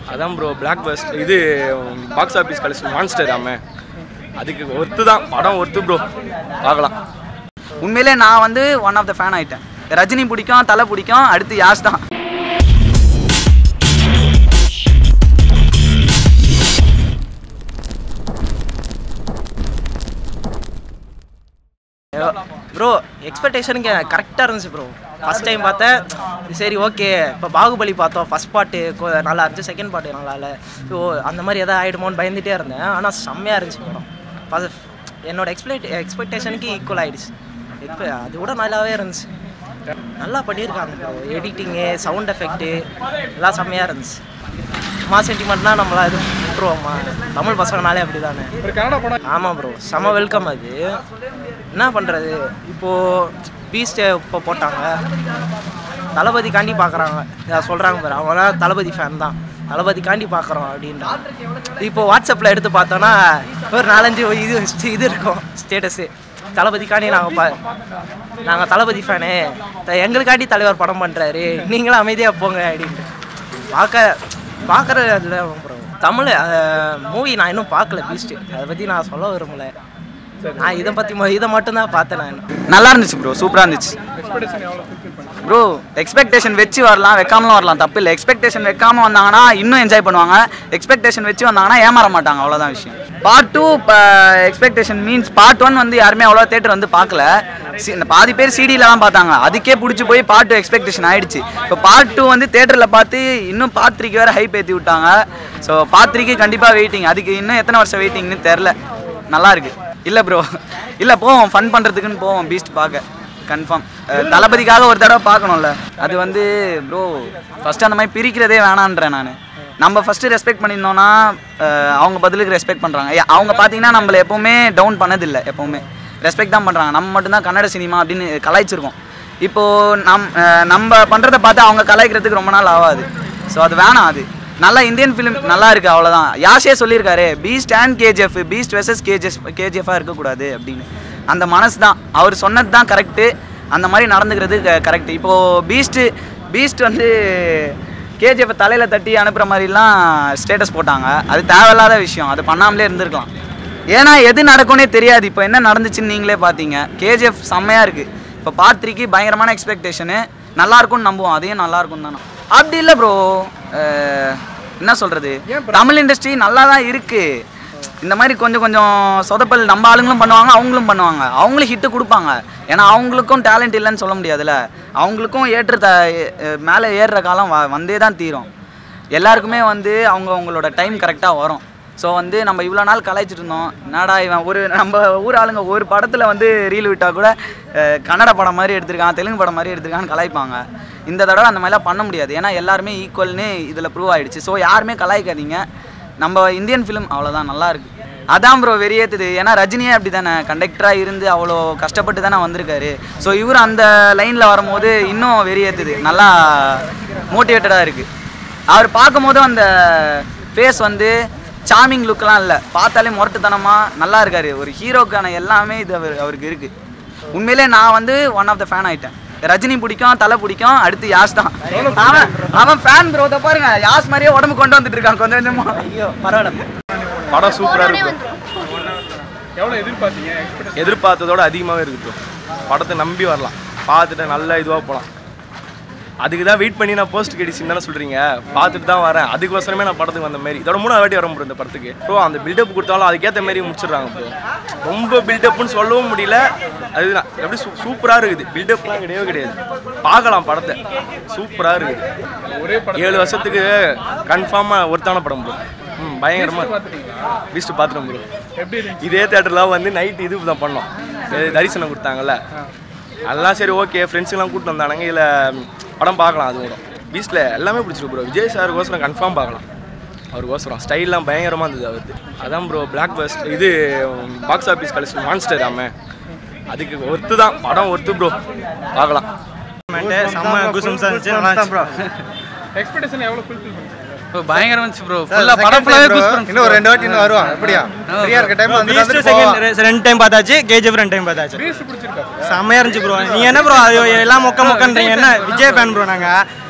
அதான் bro blockbuster இது box office collection monster ஆமே அதுக்கு ஒர்த்து தான் படம் ஒர்த்து ப்ரோ பார்க்கலாம் உண்மையிலே நான் வந்து ஒன் ஆஃப் த ஃபேன் ஆயிட்டேன் ரஜினி பிடிக்கும் தலை பிடிக்கும் அடுத்து யாஷ் தான் ப்ரோ எக்ஸ்பெக்டேஷனுக்கு கரெக்டாக இருந்துச்சு ப்ரோ ஃபஸ்ட் டைம் பார்த்தேன் சரி ஓகே இப்போ பாகுபலி பார்த்தோம் ஃபஸ்ட் பாட்டு நல்லா இருந்துச்சு செகண்ட் பாட்டு நல்லா இல்லை ஓ அந்த மாதிரி எதாவது ஆகிடுமோன்னு பயந்துகிட்டே இருந்தேன் ஆனால் செம்மையாக இருந்துச்சு படம் ஃபஸ்ட் என்னோட எக்ஸ்பெக்ட் எக்ஸ்பெக்டேஷனுக்கு ஈக்குவல் ஆகிடுச்சு இப்போ அது கூட நல்லாவே இருந்துச்சு நல்லா பண்ணியிருக்காங்க ப்ரோ எடிட்டிங்கு சவுண்ட் எஃபெக்ட்டு எல்லாம் செம்மையாக இருந்துச்சு மா சென்டிமெண்ட்னா நம்மளா இது விட்டுருவோம்மா தமிழ் பசங்கனாலே அப்படி தானே ஒரு கன்னட படம் ஆமாம் ப்ரோ செம வெல்கம் அது என்ன பண்ணுறது இப்போது பீஸ்ட்டை இப்போ போட்டாங்க தளபதி காண்டி பார்க்குறாங்க இதை சொல்கிறாங்க பாரு அவங்களாம் தளபதி ஃபேன் தான் தளபதி காண்டி பார்க்குறோம் அப்படின்றாங்க இப்போ வாட்ஸ்அப்பில் எடுத்து பார்த்தோன்னா ஒரு நாலஞ்சு இது இது இருக்கும் ஸ்டேட்டஸு தளபதிக்காண்டி நாங்கள் பா நாங்கள் தளபதி ஃபேனு எங்களுக்காண்டி தலைவர் படம் பண்ணுறாரு நீங்களும் அமைதியாக போங்க அப்படின்ட்டு பார்க்க பார்க்குறதுல ப்ரோ தமிழ் மூவி நான் இன்னும் பார்க்கல பீஸ்ட்டு அதை பற்றி நான் சொல்ல விரும்பல நான் இதை பற்றி இதை மட்டும்தான் பார்த்தேன் நான் நல்லா இருந்துச்சு ப்ரோ சூப்பராக இருந்துச்சு எக்ஸ்பெக்டேஷன் எவ்வளோ ஃபுல்ஃபில் பண்ணி ப்ரோ எக்ஸ்பெக்டேஷன் வச்சு வரலாம் வைக்காமலும் வரலாம் தப்பு இல்லை எக்ஸ்பெக்டேஷன் வைக்காம வந்தாங்கன்னா இன்னும் என்ஜாய் பண்ணுவாங்க எக்ஸ்பெக்டேஷன் வச்சு வந்தாங்கன்னா ஏமாற மாட்டாங்க அவ்வளோதான் விஷயம் பார்ட் டூ இப்போ எக்ஸ்பெக்டேஷன் மீன்ஸ் பார்ட் ஒன் வந்து யாருமே அவ்வளோ தேட்டர் வந்து பார்க்கல சி- இந்த பாதி பேர் சிடியில் தான் பார்த்தாங்க அதுக்கே பிடிச்சி போய் பார்ட் டூ எக்ஸ்பெக்டேஷன் ஆயிடுச்சு இப்போ பார்ட் டூ வந்து தேட்டரில் பார்த்து இன்னும் பார்ட் த்ரீக்கு வேறு ஹைப் ஏற்றி விட்டாங்க ஸோ பார்ட் த்ரீக்கு கண்டிப்பாக வெயிட்டிங் அதுக்கு இன்னும் எத்தனை வருஷம் வெயிட்டிங்னு தெரில நல்லா இருக்கு இல்லை ப்ரோ இல்லை போவோம் ஃபன் பண்ணுறதுக்குன்னு போவோம் பீஸ்ட் பார்க்க கன்ஃபார்ம் தளபதிக்காக ஒரு தடவை பார்க்கணும்ல அது வந்து ப்ரோ ஃபஸ்ட்டு அந்த மாதிரி பிரிக்கிறதே வேணான்றேன் நான் நம்ம ஃபஸ்ட்டு ரெஸ்பெக்ட் பண்ணியிருந்தோன்னா அஹ், அவங்க பதிலுக்கு ரெஸ்பெக்ட் பண்ணுறாங்க அவங்க பார்த்தீங்கன்னா நம்மளை எப்போவுமே டவுன் பண்ணதில்லை எப்போவுமே ரெஸ்பெக்ட் தான் பண்ணுறாங்க நம்ம மட்டும்தான் கன்னட சினிமா அப்படின்னு கலாய்ச்சிருக்கோம் இப்போது நம் அஹ், நம்ம பண்ணுறத பார்த்து அவங்க கலாய்க்கிறதுக்கு ரொம்ப நாள் ஆகாது ஸோ அது வேணாம் அது நல்லா இந்தியன் ஃபிலிம் நல்லா இருக்கு அவ்வளோதான் யாஷே சொல்லியிருக்காரு Beast and KGF Beast versus KGF கேஜிஎஃபாக இருக்கக்கூடாது அப்படின்னு அந்த மனசு தான் அவர் சொன்னது தான் கரெக்டு அந்த மாதிரி நடந்துக்கிறது கரெக்டு இப்போது பீஸ்ட்டு பீஸ்ட் வந்து கேஜிஎஃப் தலையில் தட்டி அனுப்புகிற மாதிரிலாம் ஸ்டேட்டஸ் போட்டாங்க அது தேவையில்லாத விஷயம் அது பண்ணாமலே இருந்திருக்கலாம் ஏன்னா எது நடக்கும்னே தெரியாது இப்போ என்ன நடந்துச்சுன்னு நீங்களே பார்த்தீங்க கேஜிஎஃப் செம்மையாக இருக்குது இப்போ பார்ட் த்ரீக்கு பயங்கரமான எக்ஸ்பெக்டேஷனு நல்லா இருக்கும்னு நம்புவோம் அதையும் நல்லா இருக்கும் தானே அப்படி இல்லை ப்ரோ என்ன சொல்கிறது தமிழ் இண்டஸ்ட்ரி நல்லா தான் இருக்குது இந்த மாதிரி கொஞ்சம் கொஞ்சம் சொதப்பல் நம்ம ஆளுங்களும் பண்ணுவாங்க அவங்களும் பண்ணுவாங்க அவங்களும் ஹிட்டு கொடுப்பாங்க ஏன்னா அவங்களுக்கும் டேலண்ட் இல்லைன்னு சொல்ல முடியாதுல்ல அவங்களுக்கும் ஏற்ற த மேலே ஏறுற காலம் வ வந்தே தான் தீரும் எல்லாருக்குமே வந்து அவங்க அவங்களோட டைம் கரெக்டாக வரும் ஸோ வந்து நம்ம இவ்வளோ நாள் கலாய்ச்சிட்டு இருந்தோம் என்னடா இவன் ஒரு நம்ம ஊர் ஆளுங்க ஒரு படத்தில் வந்து ரீல் விட்டால் கூட அஹ், கன்னட படம் மாதிரி எடுத்திருக்கான் தெலுங்கு படம் மாதிரி எடுத்திருக்கான்னு கலாய்ப்பாங்க இந்த தடவை அந்த மாதிரிலாம் பண்ண முடியாது ஏன்னா எல்லாருமே ஈக்குவல்னு இதில் ப்ரூவ் ஆயிடுச்சு ஸோ யாருமே கலாய்க்காதீங்க நம்ம இந்தியன் ஃபிலிம் அவ்வளோதான் நல்லா இருக்கு அதான் ப்ரோ வெறியேற்றுது ஏன்னா ரஜினியே அப்படி தானே கண்டக்டராக இருந்து அவ்வளோ கஷ்டப்பட்டு தானே வந்திருக்காரு ஸோ இவர் அந்த லைனில் வரும்போது இன்னும் வெறியேற்றுது நல்லா மோட்டிவேட்டடாக இருக்குது அவர் பார்க்கும்போது அந்த ஃபேஸ் வந்து சாமிங் லுக்லாம் இல்லை பார்த்தாலே முரட்டுத்தனமாக நல்லா இருக்காரு ஒரு ஹீரோக்கான எல்லாமே இது அவர் அவருக்கு இருக்குது உண்மையிலே நான் வந்து ஒன் ஆஃப் த ஃபேன் ஆயிட்டேன் ரஜினி பிடிக்கும் தலை பிடிக்கும் அடுத்து யாஷ் தான் அவன் அவன் ஃபேன் ப்ரோ பாருங்க யாஷ் மாதிரியே உடம்பு கொண்டு வந்துட்டு இருக்கான் கொஞ்சம் கொஞ்சமா ஐயோ பரவாயில்ல படம் சூப்பராக இருக்கும் எவ்வளோ எதிர்பார்த்தீங்க எக்ஸ்பெக்டேஷன் எதிர்பார்த்ததோட அதிகமாகவே இருக்கு ப்ரோ படத்தை நம்பி வரலாம் பார்த்துட்டு நல்ல இதுவாக போகலாம் அதுக்கு தான் வெயிட் பண்ணி நான் போஸ்ட் கிடிச்சின்னு தானே சொல்கிறீங்க பார்த்துட்டு தான் வரேன் அதுக்கோசரமே நான் படத்துக்கு வந்த மாதிரி இதோட மூணாவது வாட்டி வரேன் ப்ரோ இந்த படத்துக்கு ப்ரோ அந்த பில்டப் கொடுத்தாலும் அதுக்கேற்ற மாதிரி முடிச்சிடுறாங்க ப்ரோ ரொம்ப பில்டப்னு சொல்லவும் முடியல அதுதான் எப்படி சூ சூப்பராக இருக்குது பில்டப்லாம் கிடையவே கிடையாது பார்க்கலாம் படத்தை சூப்பராக இருக்குது ஒரே படம் ஏழு வருஷத்துக்கு கன்ஃபார்மாக ஒருத்தான படம் ப்ரோ ம் பயங்கரமாக பார்த்துட்டீங்களா பீஸ்ட் பார்த்துட்டோம் ப்ரோ எப்படி இருந்துச்சு இதே தேட்டரில் வந்து நைட் இது தான் பண்ணோம் இது தரிசனம் கொடுத்தாங்கல்ல அதெல்லாம் சரி ஓகே ஃப்ரெண்ட்ஸுங்கெல்லாம் கூப்பிட்டு வந்தானுங்க இதில் படம் பார்க்கலாம் அது கூட பீஸ்டில் எல்லாமே பிடிச்சிருக்கு ப்ரோ விஜய் சாருக்கோசரம் கன்ஃபார்ம் பார்க்கலாம் அவருக்கோசரம் ஸ்டைல்லாம் பயங்கரமாக இருந்தது அவருக்கு அதான் ப்ரோ பிளாக் பஸ்ட் இது பாக்ஸ் ஆஃபீஸ் கலெக்ஷன் மான்ஸ்டர் ஆமே அதுக்கு ஒர்த்து தான் படம் ஒர்த்து ப்ரோ பார்க்கலாம் செம்ம குசும்ஸாக இருந்துச்சு நல்லா இருந்துச்சு எக்ஸ்பெக்டேஷன் எவ்வளோ ஃபுல்ஃபில் பண்ணீங்க பயங்கரம் இருந்துச்சு ப்ரோ ஃபுல்லா படம் ஃபுல்லாவே இன்னும் ஒரு ரெண்டு வாட்டி இன்னும் வருவான் எப்படியா ஃப்ரீயா இருக்க டைம் வந்து பீஸ்ட் செகண்ட் ரெண்டு டைம் பார்த்தாச்சு கேஜிஎஃப் ரெண்டு டைம் பார்த்தாச்சு பீஸ்ட் பிடிச்சிருக்கா செம்மையா இருந்துச்சு ப்ரோ நீங்க என்ன ப்ரோ எல்லாம் மொக்க மொக்கன்றீங்க என்ன விஜய் ஃபேன் ப்ரோ நாங்க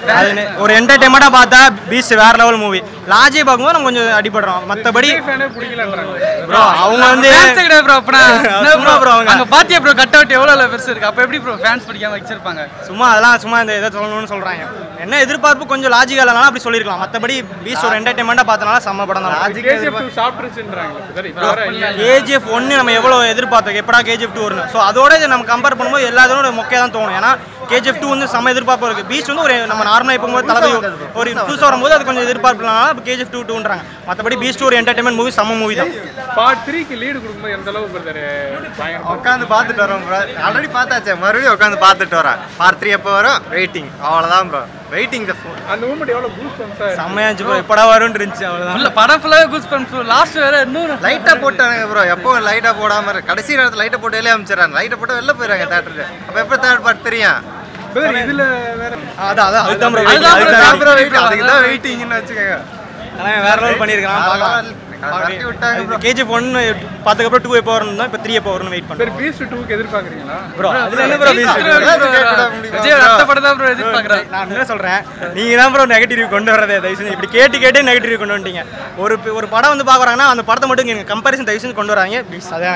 அது நெ- ஒரு என்டர்டைன்மெண்ட்டாக பார்த்தா பீச் வேற லெவல் மூவி லாஜி பார்க்கும்போது நம்ம கொஞ்சம் அடிபடுறோம் மற்றபடி ஃபேனே பிடிக்கலன்றாங்க ப்ரோ அவங்க வந்து ஃபேன்ஸ் கிடையாது ப்ரோ அப்பனா என்ன சும்மா bro அவங்க. அங்க பாத்தியா ப்ரோ கட் அவுட் எவ்வளவு பெருசு இருக்கு அப்ப எப்படி ப்ரோ ஃபேன்ஸ் பிடிக்காம வச்சிருப்பாங்க சும்மா அதெல்லாம் சும்மா இந்த இதை சொல்லணும்னு சொல்கிறாங்க என்ன எதிர்பார்ப்பு கொஞ்சம் லாஜிக்கல் இல்லைனாலும் அப்படி சொல்லியிருக்கலாம் மற்றபடி பீச் ஒரு என்டர்டைன்மெண்ட்டாக பார்த்தனால செம்ம படம் தான் கேஜிஎஃப் டூ சாப்பிட்டுருச்சுன்றாங்க சரி இப்போ வர இல்ல கேஜிஎஃப் ஒன்று நம்ம எவ்வளோ எதிர்பார்த்தோம் எப்படா கேஜிஎஃப் டூ வரும் ஸோ அதோட இதை நம்ம கம்பேர் பண்ணும்போது எல்லாத்தோட மொக்கையாக தான் தோணும் ஏன்னா கேஜிஎஃப் டூ வந்து செம்ம எதிர்பார்ப்பு இருக்குது பீச் வந்து ஒரு நம்ம நார்மலாக போகும்போது தளபதி ஒரு புதுசாக வரும்போது அது கொஞ்சம் எதிர்பார்ப்புலாம் இப்போ கேஜிஎஃப் டூ டூன்றாங்க மற்றபடி பீச் டூ ஒரு என்டர்டைன்மெண்ட் மூவி செம்ம மூவி தான் பார்ட் த்ரீக்கு லீடு கொடுக்கும்போது எந்த அளவுக்கு பிரதர் பயங்கரமா உட்காந்து பார்த்துட்டு வரோம் ப்ரோ ஆல்ரெடி பார்த்தாச்சே மறுபடியும் உட்காந்து பார்த்துட்டு வரேன் பார்ட் த்ரீ எப்போ வரும் வெயிட்டிங் அவ்வளோதான் ப்ரோ வெயிட்டிங் த அந்த மூமெண்ட் எவ்வளவு பூஸ்ட் பண்ணா செம்மையா இருந்துச்சு bro. எப்படா வரும்னு இருந்துச்சு அவ்வளோதான் இல்ல படம் ஃபுல்லாவே கூஸ் பண்ண லாஸ்ட் வேற இன்னும் லைட்டாக போட்டானுங்க ப்ரோ எப்போ லைட்டாக போடாம இருக்கு. கடைசி நேரத்தில் லைட்டை போட்டு வெளியே அமைச்சிடறாங்க லைட்டை போட்டு வெளில போயிடுறாங்க தேட்டருக்கு அப்போ எப்போ தேர்ட் பார்ட் தெரியும் பிரதர் இதுல வேற அதான் அதான் அதுதான் bro அதுதான் bro அதுதான் ப்ரோ வெயிட் அதுக்கு தான் வெயிட்டிங்னு வச்சுக்கோங்க அதெல்லாம் வேற லெவல் பண்ணியிருக்கான் கட்டி விட்டாங்க bro. கேஜிஎஃப் ஒன்று பார்த்ததுக்கப்புறம் டூ எப்போ வரணும் இப்போ த்ரீ எப்போ வரும்னு வெயிட் சரி பண்ணுறோம் பீஸ்ட் டூக்கு எதிர்பார்க்குறீங்களா ப்ரோ அதில் என்ன ப்ரோ விஜய் கேட்கக்கூடாது முடியுமா விஜய் bro? அடுத்த படம் தான் ப்ரோ எதிர்பார்க்கறேன் நான் என்ன சொல்றேன் நீங்க தான் ப்ரோ நெகட்டிவ் கொண்டு வரதே தயவு செஞ்சு இப்படி கேட்டு கேட்டு நெகட்டிவ் கொண்டு வந்துட்டீங்க ஒரு ஒரு படம் வந்து பார்க்குறாங்கன்னா அந்த படத்தை மட்டும் நீங்க கம்பேரிசன் தயவு செஞ்சு கொண்டு வராங்க ப்ளீஸ் அதான்